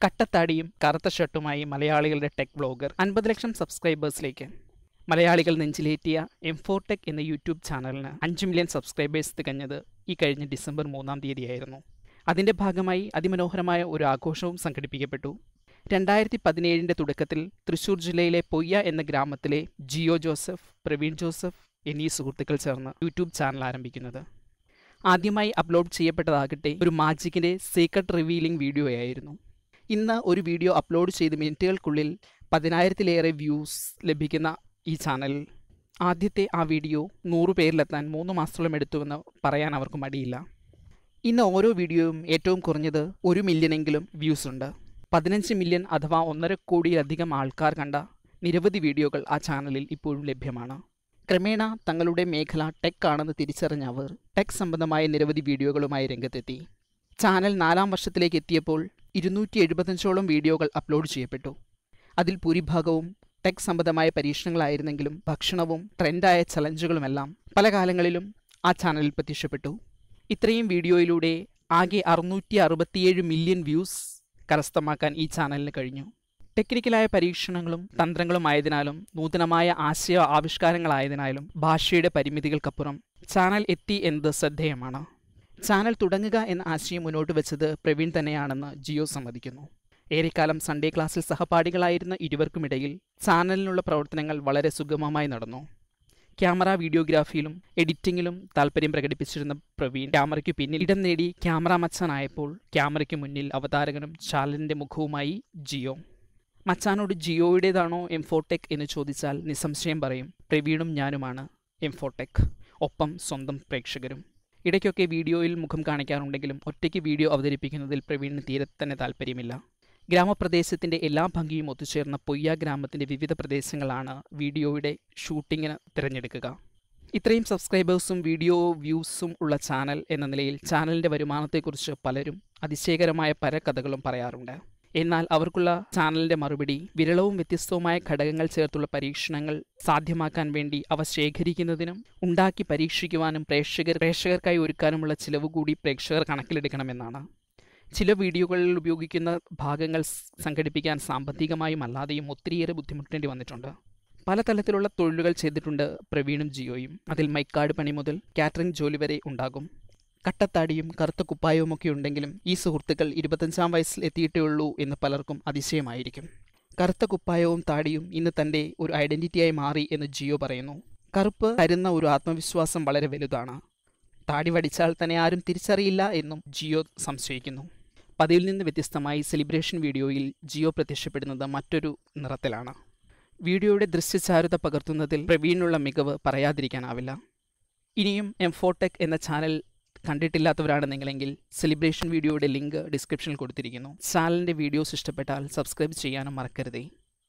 കട്ടത്താടിയും കറുത്ത ഷർട്ടുമായി മലയാളികളുടെ tech blogger അൻപത് ലക്ഷം സബ്സ്ക്രൈബേഴ്സിലേക്ക് മലയാളികൾ നെഞ്ചിലേറ്റിയ എംഫോർടെക് എന്ന യൂട്യൂബ് ചാനലിന് അഞ്ച് മില്യൺ സബ്സ്ക്രൈബേഴ്സ് തികഞ്ഞത് ഈ കഴിഞ്ഞ ഡിസംബർ മൂന്നാം തീയതിയായിരുന്നു അതിൻ്റെ ഭാഗമായി അതിമനോഹരമായ ഒരു ആഘോഷവും സംഘടിപ്പിക്കപ്പെട്ടു രണ്ടായിരത്തി പതിനേഴിൻ്റെ തുടക്കത്തിൽ തൃശൂർ ജില്ലയിലെ പൊയ്യ എന്ന ഗ്രാമത്തിലെ ജിയോ ജോസഫ് പ്രവീൺ ജോസഫ് എന്നീ സുഹൃത്തുക്കൾ ചേർന്ന് യൂട്യൂബ് ചാനൽ ആരംഭിക്കുന്നത് ആദ്യമായി അപ്ലോഡ് ചെയ്യപ്പെട്ടതാകട്ടെ ഒരു മാജിക്കിൻ്റെ സീക്രട്ട് റിവീലിംഗ് വീഡിയോയായിരുന്നു ഇന്ന് ഒരു വീഡിയോ അപ്ലോഡ് ചെയ്ത് മിനിറ്റുകൾക്കുള്ളിൽ പതിനായിരത്തിലേറെ വ്യൂസ് ലഭിക്കുന്ന ഈ ചാനലിൽ ആദ്യത്തെ ആ വീഡിയോ നൂറ് പേരിലെത്താൻ മൂന്ന് മാസത്തോളം എടുത്തുവെന്ന് പറയാൻ അവർക്ക് മടിയില്ല ഇന്ന് ഓരോ വീഡിയോയും ഏറ്റവും കുറഞ്ഞത് ഒരു മില്യണെങ്കിലും വ്യൂസ് ഉണ്ട് പതിനഞ്ച് മില്യൺ അഥവാ ഒന്നര കോടിയിലധികം ആൾക്കാർ കണ്ട നിരവധി വീഡിയോകൾ ആ ചാനലിൽ ഇപ്പോഴും ലഭ്യമാണ് ക്രമേണ തങ്ങളുടെ മേഖല ടെക് ആണെന്ന് തിരിച്ചറിഞ്ഞ അവർ ടെക് സംബന്ധമായ നിരവധി വീഡിയോകളുമായി രംഗത്തെത്തി ചാനൽ നാലാം വർഷത്തിലേക്ക് എത്തിയപ്പോൾ ഇരുന്നൂറ്റി എഴുപത്തഞ്ചോളം വീഡിയോകൾ അപ്ലോഡ് ചെയ്യപ്പെട്ടു അതിൽ ഭൂരിഭാഗവും ടെക് സംബന്ധമായ പരീക്ഷണങ്ങളായിരുന്നെങ്കിലും ഭക്ഷണവും ട്രെൻഡായ ചലഞ്ചുകളുമെല്ലാം പല കാലങ്ങളിലും ആ ചാനലിൽ പ്രത്യക്ഷപ്പെട്ടു ഇത്രയും വീഡിയോയിലൂടെ ആകെ അറുന്നൂറ്റി അറുപത്തിയേഴ് മില്യൺ വ്യൂസ് കരസ്ഥമാക്കാൻ ഈ ചാനലിന് കഴിഞ്ഞു ടെക്നിക്കലായ പരീക്ഷണങ്ങളും തന്ത്രങ്ങളും ആയതിനാലും നൂതനമായ ആശയ ആവിഷ്കാരങ്ങളായതിനാലും ഭാഷയുടെ പരിമിതികൾക്കപ്പുറം ചാനൽ എത്തി എന്നത് ശ്രദ്ധേയമാണ് ചാനൽ തുടങ്ങുക എന്ന ആശയം മുന്നോട്ട് വെച്ചത് പ്രവീൺ തന്നെയാണെന്ന് ജിയോ സമ്മതിക്കുന്നു ഏറെക്കാലം സൺഡേ ക്ലാസ്സിൽ സഹപാഠികളായിരുന്ന ഇരുവർക്കുമിടയിൽ ചാനലിനുള്ള പ്രവർത്തനങ്ങൾ വളരെ സുഗമമായി നടന്നു ക്യാമറ വീഡിയോഗ്രാഫിയിലും എഡിറ്റിംഗിലും താല്പര്യം പ്രകടിപ്പിച്ചിരുന്ന പ്രവീൺ ക്യാമറയ്ക്ക് പിന്നിൽ ഇടം നേടി ക്യാമറ മച്ചാനായപ്പോൾ ക്യാമറയ്ക്ക് മുന്നിൽ അവതാരകനും ചാനലിൻ്റെ മുഖവുമായി ജിയോ മച്ചാനോട് ജിയോയുടേതാണോ എംഫോടെക് എന്ന് ചോദിച്ചാൽ നിസ്സംശയം പറയും പ്രവീണും ഞാനുമാണ് എംഫോടെക് ഒപ്പം സ്വന്തം പ്രേക്ഷകരും ഇടയ്ക്കൊക്കെ വീഡിയോയിൽ മുഖം കാണിക്കാറുണ്ടെങ്കിലും ഒറ്റയ്ക്ക് വീഡിയോ അവതരിപ്പിക്കുന്നതിൽ പ്രവീണിന് തീരെ തന്നെ താല്പര്യമില്ല ഗ്രാമപ്രദേശത്തിൻ്റെ എല്ലാ ഭംഗിയും ഒത്തുചേർന്ന പൊയ്യ ഗ്രാമത്തിൻ്റെ വിവിധ പ്രദേശങ്ങളാണ് വീഡിയോയുടെ ഷൂട്ടിങ്ങിന് തിരഞ്ഞെടുക്കുക ഇത്രയും സബ്സ്ക്രൈബേഴ്സും വീഡിയോ വ്യൂസും ഉള്ള ചാനൽ എന്ന നിലയിൽ ചാനലിൻ്റെ വരുമാനത്തെക്കുറിച്ച് പലരും അതിശയകരമായ പല കഥകളും പറയാറുണ്ട് എന്നാൽ അവർക്കുള്ള ചാനലിൻ്റെ മറുപടി വിരളവും വ്യത്യസ്തവുമായ ഘടകങ്ങൾ ചേർത്തുള്ള പരീക്ഷണങ്ങൾ സാധ്യമാക്കാൻ വേണ്ടി അവ ശേഖരിക്കുന്നതിനും ഉണ്ടാക്കി പരീക്ഷിക്കുവാനും പ്രേക്ഷകർ പ്രേക്ഷകർക്കായി ഒരുക്കാനുമുള്ള ചിലവ് കൂടി പ്രേക്ഷകർ കണക്കിലെടുക്കണമെന്നാണ് ചില വീഡിയോകളിൽ ഉപയോഗിക്കുന്ന ഭാഗങ്ങൾ സംഘടിപ്പിക്കാൻ സാമ്പത്തികമായും അല്ലാതെയും ഒത്തിരിയേറെ ബുദ്ധിമുട്ടേണ്ടി വന്നിട്ടുണ്ട് പല തലത്തിലുള്ള തൊഴിലുകൾ ചെയ്തിട്ടുണ്ട് പ്രവീണും ജിയോയും അതിൽ മൈക്കാട് പണി മുതൽ കാറ്ററിംഗ് ജോലി വരെ ഉണ്ടാകും കട്ടത്താടിയും കറുത്ത കുപ്പായവുമൊക്കെ ഉണ്ടെങ്കിലും ഈ സുഹൃത്തുക്കൾ ഇരുപത്തഞ്ചാം വയസ്സിൽ എത്തിയിട്ടേ ഉള്ളൂ എന്ന് പലർക്കും അതിശയമായിരിക്കും കറുത്ത കുപ്പായവും താടിയും ഇന്ന് തൻ്റെ ഒരു ഐഡൻറ്റിറ്റിയായി മാറി എന്ന് ജിയോ പറയുന്നു കറുപ്പ് തരുന്ന ഒരു ആത്മവിശ്വാസം വളരെ വലുതാണ് താടി വടിച്ചാൽ തന്നെ ആരും തിരിച്ചറിയില്ല എന്നും ജിയോ സംശയിക്കുന്നു പതിവിൽ നിന്ന് വ്യത്യസ്തമായി സെലിബ്രേഷൻ വീഡിയോയിൽ ജിയോ പ്രത്യക്ഷപ്പെടുന്നത് മറ്റൊരു നിറത്തിലാണ് വീഡിയോയുടെ ദൃശ്യചാരുത പകർത്തുന്നതിൽ പ്രവീണിനുള്ള മികവ് പറയാതിരിക്കാനാവില്ല ഇനിയും എംഫോടെക് എന്ന ചാനൽ കണ്ടിട്ടില്ലാത്തവരാണ് നിങ്ങളെങ്കിൽ സെലിബ്രേഷൻ വീഡിയോയുടെ ലിങ്ക് ഡിസ്ക്രിപ്ഷനിൽ കൊടുത്തിരിക്കുന്നു ചാനലിൻ്റെ വീഡിയോസ് ഇഷ്ടപ്പെട്ടാൽ സബ്സ്ക്രൈബ് ചെയ്യാനും മറക്കരുതേ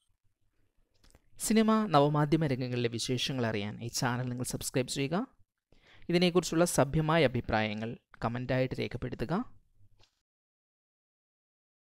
സിനിമ നവമാധ്യമ രംഗങ്ങളിലെ വിശേഷങ്ങൾ അറിയാൻ ഈ ചാനൽ നിങ്ങൾ സബ്സ്ക്രൈബ് ചെയ്യുക ഇതിനെക്കുറിച്ചുള്ള സഭ്യമായ അഭിപ്രായങ്ങൾ കമൻ്റായിട്ട് രേഖപ്പെടുത്തുക